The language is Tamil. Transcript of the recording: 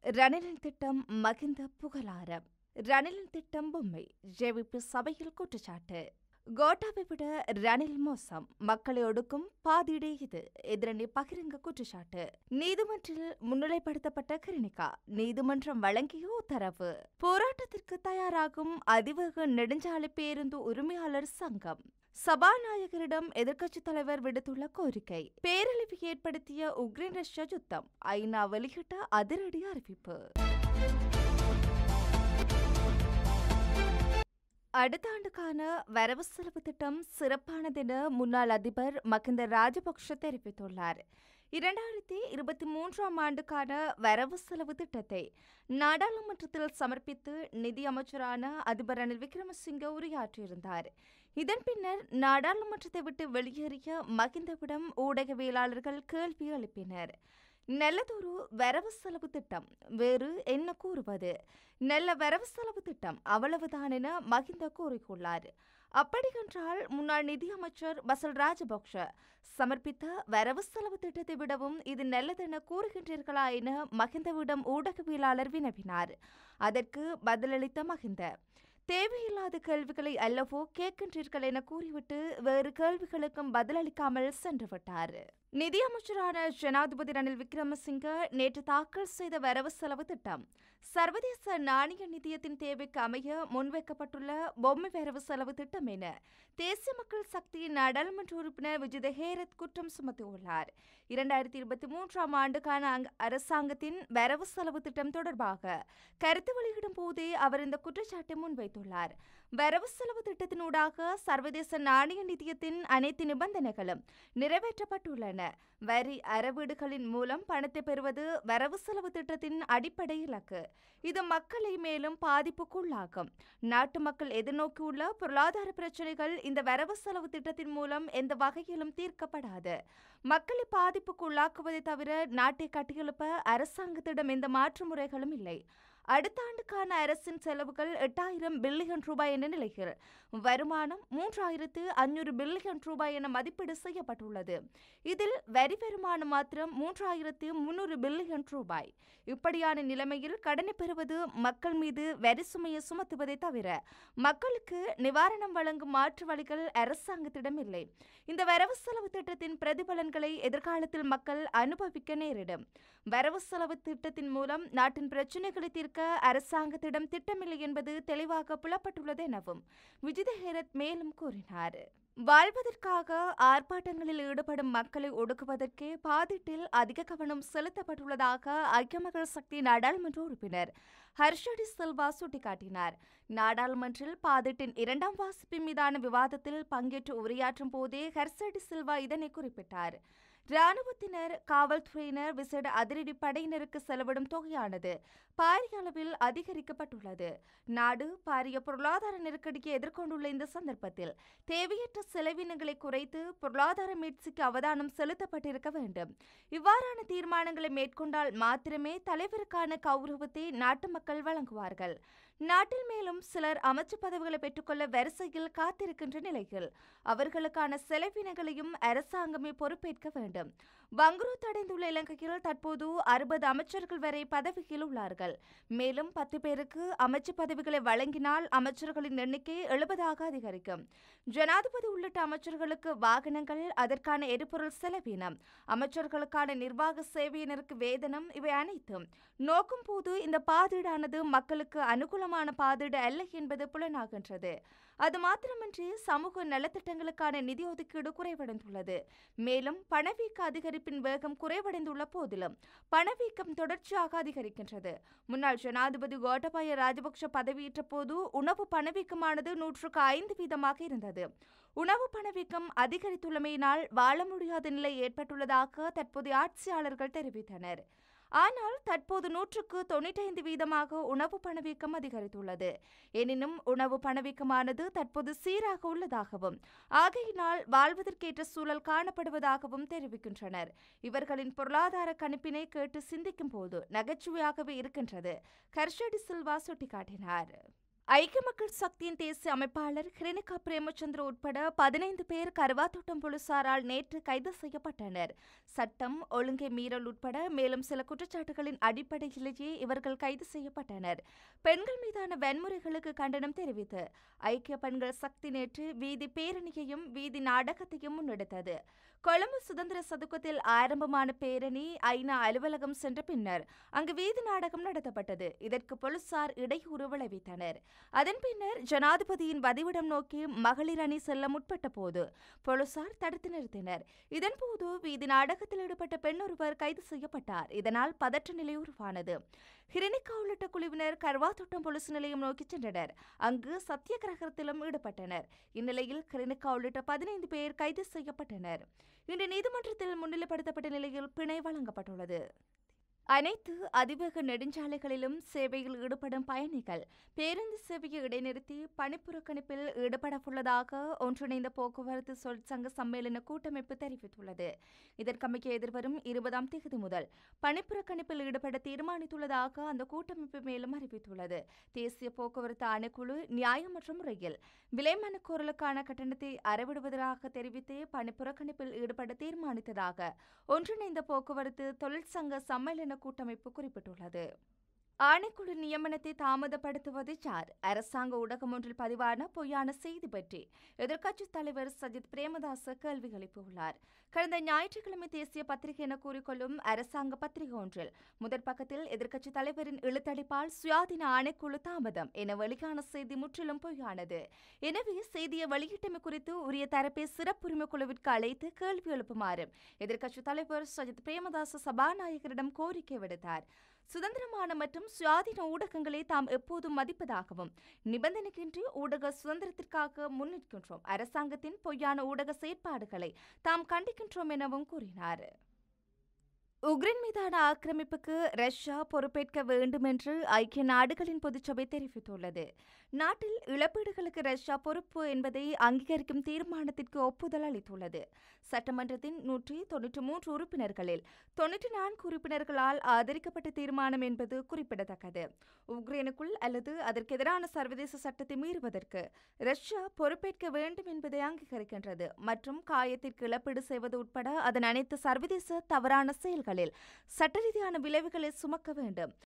ரணிலின் திட்டம் மகிந்த புகழாரம் ரணிலின் திட்டம் பொம்மை ஜேவிபி சபையில் குற்றச்சாட்டு கோட்டாவை விட ரணில் மோசம் மக்களை ஒடுக்கும் பாதியிடே இது எதிரணி பகிரங்க குற்றச்சாட்டு நீதிமன்றில் முன்னிலைப்படுத்தப்பட்ட கிருணிகா நீதிமன்றம் வழங்கிய உத்தரவு போராட்டத்திற்கு தயாராகும் அதிவேக நெடுஞ்சாலை பேருந்து உரிமையாளர் சங்கம் சபாநாயகரிடம் எதிர்க்கட்சித் தலைவர் விடுத்துள்ள கோரிக்கை பேரழிவு ஏற்படுத்திய உக்ரைன் ரஷ்யா யுத்தம் ஐநா வெளியிட்ட அதிரடி அறிவிப்பு அடுத்த ஆண்டுக்கான வரவு செலவு திட்டம் சிறப்பானதென முன்னாள் அதிபர் மகிந்த ராஜபக்ஷ தெரிவித்துள்ளார் இரண்டாயிரத்தி இருபத்தி மூன்றாம் ஆண்டுக்கான வரவு செலவு திட்டத்தை நாடாளுமன்றத்தில் சமர்ப்பித்து நிதி அமைச்சரான அதிபர் ரணில் விக்ரமசிங்க உரையாற்றியிருந்தார் இதன் பின்னர் நாடாளுமன்றத்தை விட்டு வெளியேறிய மகிந்தவிடம் ஊடகவியலாளர்கள் கேள்வி எழுப்பினர் நல்லதொரு வரவு செலவு திட்டம் வேறு என்ன கூறுவது நல்ல வரவு செலவு திட்டம் அவ்வளவுதான் என மகிந்த கூறியுள்ளார் அப்படியென்றால் முன்னாள் நிதியமைச்சர் பசல் ராஜபக்ஷ சமர்ப்பித்த வரவு செலவு திட்டத்தை விடவும் இது நல்லதென கூறுகின்றீர்களா என மகிந்தவிடம் ஊடகவியலாளர் வினவினார் அதற்கு பதிலளித்த மகிந்த தேவையில்லாத கேள்விகளை அல்லவோ கேட்கின்றீர்கள் என கூறிவிட்டு வேறு கேள்விகளுக்கும் பதிலளிக்காமல் சென்றுவிட்டார் நிதியமைச்சரான ஜனாதிபதி ரணில் விக்ரமசிங்க நேற்று தாக்கல் செய்த வரவு செலவு திட்டம் சர்வதேச நாணய நிதியத்தின் தேவைக்கு அமைய முன்வைக்கப்பட்டுள்ள பொம்மை வரவு செலவு திட்டம் என தேசிய மக்கள் சக்தியின் நாடாளுமன்ற உறுப்பினர் விஜித ஹேரத் குற்றம் சுமத்தியுள்ளார் இரண்டாயிரத்தி இருபத்தி மூன்றாம் ஆண்டுக்கான அரசாங்கத்தின் வரவு செலவு திட்டம் தொடர்பாக கருத்து வெளியிடும் போதே அவர் இந்த குற்றச்சாட்டை முன்வைத்துள்ளார் வரவு செலவு திட்டத்தினூடாக சர்வதேச நாணய நிதியத்தின் அனைத்து நிபந்தனைகளும் நிறைவேற்றப்பட்டுள்ளன வரி அறவீடுகளின் மூலம் பணத்தை பெறுவது வரவு செலவு திட்டத்தின் அடிப்படை இலக்கு இது மக்களை மேலும் பாதிப்புக்குள்ளாகும் நாட்டு மக்கள் எதிர்நோக்கியுள்ள பொருளாதார பிரச்சினைகள் இந்த வரவு செலவு திட்டத்தின் மூலம் எந்த வகையிலும் தீர்க்கப்படாது மக்களை பாதிப்புக்குள்ளாக்குவதை தவிர நாட்டை கட்டியெழுப்ப அரசாங்கத்திடம் எந்த மாற்று முறைகளும் இல்லை அடுத்த ஆண்டுக்கான அரசின் செலவுகள் எட்டாயிரம் பில்லியன் ரூபாய் என்ற நிலையில் வருமானம் மூன்றாயிரத்து அஞ்சூறு பில்லியன் ரூபாய் என மதிப்பீடு செய்யப்பட்டுள்ளது இதில் வரி வருமானம் மாத்திரம் மூன்றாயிரத்து முன்னூறு பில்லியன் ரூபாய் இப்படியான நிலைமையில் கடனை பெறுவது மக்கள் மீது வரி சுமையை சுமத்துவதை தவிர மக்களுக்கு நிவாரணம் வழங்கும் மாற்று வழிகள் அரசாங்கத்திடம் இல்லை இந்த வரவு செலவு திட்டத்தின் பிரதிபலன்களை எதிர்காலத்தில் மக்கள் அனுபவிக்க நேரிடும் வரவு செலவு திட்டத்தின் மூலம் நாட்டின் பிரச்சினைகளை தீர்க்க அரசாங்கத்திடம் திட்டமில்லை என்பது தெளிவாக புலப்பட்டுள்ளது எனவும் விஜித ஹேரத் மேலும் கூறினார் வாழ்வதற்காக ஆர்ப்பாட்டங்களில் ஈடுபடும் மக்களை ஒடுக்குவதற்கே பாதிட்டில் அதிக கவனம் செலுத்தப்பட்டுள்ளதாக ஐக்கிய மக்கள் சக்தி நாடாளுமன்ற உறுப்பினர் ஹர்ஷடி சில்வா சுட்டிக்காட்டினார் நாடாளுமன்றில் பாதிட்டின் இரண்டாம் வாசிப்பின் மீதான விவாதத்தில் பங்கேற்று உரையாற்றும் போதே ஹர்ஷடி சில்வா இதனை குறிப்பிட்டார் ராணுவத்தினர் காவல்துறையினர் விசேட அதிரடி படையினருக்கு செலவிடும் தொகையானது பாரிய அளவில் அதிகரிக்கப்பட்டுள்ளது நாடு பாரிய பொருளாதார நெருக்கடியை எதிர்கொண்டுள்ள இந்த சந்தர்ப்பத்தில் தேவையற்ற செலவினங்களை குறைத்து பொருளாதார மீட்சிக்கு அவதானம் செலுத்தப்பட்டிருக்க வேண்டும் இவ்வாறான தீர்மானங்களை மேற்கொண்டால் மாத்திரமே தலைவருக்கான கௌரவத்தை நாட்டு மக்கள் வழங்குவார்கள் நாட்டில் மேலும் சிலர் அமைச்சு பதவிகளை பெற்றுக்கொள்ள வரிசையில் காத்திருக்கின்ற நிலையில் அவர்களுக்கான செலவினங்களையும் அரசாங்கமே பொறுப்பேற்க வேண்டும் வங்குரோத் அடைந்துள்ள இலங்கையில் தற்போது அறுபது அமைச்சர்கள் வரை பதவியில் உள்ளார்கள் மேலும் பத்து பேருக்கு அமைச்சு பதவிகளை வழங்கினால் அமைச்சர்களின் எண்ணிக்கை எழுபதாக அதிகரிக்கும் ஜனாதிபதி உள்ளிட்ட அமைச்சர்களுக்கு வாகனங்கள் அதற்கான எரிபொருள் செலவினம் அமைச்சர்களுக்கான நிர்வாக சேவையினருக்கு வேதனம் இவை அனைத்தும் நோக்கும் போது இந்த பாதீடானது மக்களுக்கு அனுகூலமான பாதீடு அல்ல என்பது புலனாகின்றது அது மாத்திரமின்றி சமூக நலத்திட்டங்களுக்கான நிதி ஒதுக்கீடு குறைவடைந்துள்ளது மேலும் பணவீக்க அதிகரிப்பின் வேகம் குறைவடைந்துள்ள போதிலும் பணவீக்கம் தொடர்ச்சியாக அதிகரிக்கின்றது முன்னாள் ஜனாதிபதி கோட்டபாய ராஜபக்ஷ பதவியேற்ற போது உணவு பணவீக்கமானது நூற்றுக்கு ஐந்து வீதமாக இருந்தது உணவு பணவீக்கம் அதிகரித்துள்ளமையினால் வாழ முடியாத நிலை ஏற்பட்டுள்ளதாக தற்போதைய ஆட்சியாளர்கள் தெரிவித்தனர் ஆனால் தற்போது நூற்றுக்கு தொண்ணூற்றைந்து வீதமாக உணவு பணவீக்கம் அதிகரித்துள்ளது எனினும் உணவு பணவீக்கமானது தற்போது சீராக உள்ளதாகவும் ஆகையினால் வாழ்வதற்கேற்ற சூழல் காணப்படுவதாகவும் தெரிவிக்கின்றனர் இவர்களின் பொருளாதார கணிப்பினை கேட்டு சிந்திக்கும் போது நகைச்சுவையாகவே இருக்கின்றது கர்ஷடி சில்வா சுட்டிக்காட்டினார் ஐக்கிய மக்கள் சக்தியின் தேசிய அமைப்பாளர் ஹிரணிகா பிரேமச்சந்திர உட்பட பதினைந்து பேர் கருவாத்தோட்டம் போலீசாரால் நேற்று கைது செய்யப்பட்டனர் சட்டம் ஒழுங்கை மீறல் உட்பட மேலும் சில குற்றச்சாட்டுகளின் அடிப்படையிலேயே இவர்கள் கைது செய்யப்பட்டனர் பெண்கள் மீதான வன்முறைகளுக்கு கண்டனம் தெரிவித்து ஐக்கிய பெண்கள் சக்தி நேற்று வீதி பேரணியையும் வீதி நாடகத்தையும் முன்னெடுத்தது கொழும்பு சுதந்திர சதுக்கத்தில் ஆரம்பமான பேரணி ஐநா அலுவலகம் சென்ற பின்னர் அங்கு வீதி நாடகம் நடத்தப்பட்டது இதற்கு போலீசார் இடையூறு விளைவித்தனர் அதன் பின்னர் ஜனாதிபதியின் வதிவிடம் நோக்கி மகளிர் அணி செல்ல முற்பட்ட போது போலீசார் தடுத்து நிறுத்தினர் இதன்போது வீதி நாடகத்தில் ஈடுபட்ட பெண் ஒருவர் கைது செய்யப்பட்டார் இதனால் பதற்ற நிலை உருவானது ஹிரணிகா உள்ளிட்ட குழுவினர் கர்வாத்தோட்டம் போலீஸ் நிலையம் நோக்கி சென்றனர் அங்கு சத்தியகிரகத்திலும் ஈடுபட்டனர் இந்நிலையில் ஹிரணிகா உள்ளிட்ட பதினைந்து பேர் கைது செய்யப்பட்டனர் இன்று நீதிமன்றத்தில் முன்னிலைப்படுத்தப்பட்ட நிலையில் பிணை வழங்கப்பட்டுள்ளது அனைத்து அதிவேக நெடுஞ்சாலைகளிலும் சேவையில் ஈடுபடும் பயணிகள் பேருந்து சேவையை இடைநிறுத்தி பணிப்புறக்கணிப்பில் ஈடுபடவுள்ளதாக ஒன்றிணைந்த போக்குவரத்து தொழிற்சங்க சம்மேளன கூட்டமைப்பு தெரிவித்துள்ளது இதற்கமைக்க எதிர்வரும் இருபதாம் தேதி முதல் பணிப்புறக்கணிப்பில் ஈடுபட தீர்மானித்துள்ளதாக அந்த கூட்டமைப்பு மேலும் அறிவித்துள்ளது தேசிய போக்குவரத்து ஆணைக்குழு நியாயம் மற்றும் முறையில் விலைமனு கோரலுக்கான கட்டணத்தை அறவிடுவதாக தெரிவித்து பணிப்புறக்கணிப்பில் ஈடுபட தீர்மானித்ததாக ஒன்றிணைந்த போக்குவரத்து தொழிற்சங்க சம்மேளன கூட்டமைப்பு குறிப்பிட்டுள்ளது ஆணைக்குழு நியமனத்தை தாமதப்படுத்துவது யார் அரசாங்க ஊடகம் ஒன்றில் பதிவான பொய்யான செய்தி பற்றி எதிர்க்கட்சித் தலைவர் சஜித் பிரேமதாச கேள்வி எழுப்பியுள்ளார் கடந்த ஞாயிற்றுக்கிழமை தேசிய பத்திரிகை என கூறிக்கொள்ளும் அரசாங்க பத்திரிகை ஒன்றில் முதற் பக்கத்தில் எதிர்க்கட்சித் தலைவரின் இழுத்தடிப்பால் சுயாதீன ஆணைக்குழு தாமதம் என வெளியான செய்தி முற்றிலும் பொய்யானது எனவே செய்தியை வெளியிட்டமை குறித்து உரிய தரப்பை சிறப்புரிமை குழுவிற்கு அழைத்து கேள்வி எழுப்புமாறு எதிர்க்கட்சித் தலைவர் சஜித் பிரேமதாச சபாநாயகரிடம் கோரிக்கை விடுத்தார் சுதந்திரமான மற்றும் சுயாதீன ஊடகங்களை தாம் எப்போதும் மதிப்பதாகவும் நிபந்தனைக்கின்றி ஊடக சுதந்திரத்திற்காக முன்னிற்கின்றோம் அரசாங்கத்தின் பொய்யான ஊடக செயற்பாடுகளை தாம் கண்டிக்கின்றோம் எனவும் கூறினார் உக்ரைன் மீதான ஆக்கிரமிப்புக்கு ரஷ்யா பொறுப்பேற்க வேண்டும் என்று ஐக்கிய நாடுகளின் பொதுச்சபை தெரிவித்துள்ளது நாட்டில் இழப்பீடுகளுக்கு ரஷ்யா பொறுப்பு என்பதை அங்கீகரிக்கும் தீர்மானத்திற்கு ஒப்புதல் அளித்துள்ளது சட்டமன்றத்தின் நூற்றி தொன்னூற்றி மூன்று உறுப்பினர்களில் தொன்னூற்றி நான்கு உறுப்பினர்களால் ஆதரிக்கப்பட்ட தீர்மானம் என்பது குறிப்பிடத்தக்கது உக்ரைனுக்குள் அல்லது அதற்கு எதிரான சர்வதேச சட்டத்தை மீறுவதற்கு ரஷ்யா பொறுப்பேற்க வேண்டும் என்பதை அங்கீகரிக்கின்றது மற்றும் காயத்திற்கு இழப்பீடு செய்வது உட்பட அதன் அனைத்து சர்வதேச தவறான செயல்களில் சட்ட ரீதியான விளைவுகளை சுமக்க வேண்டும்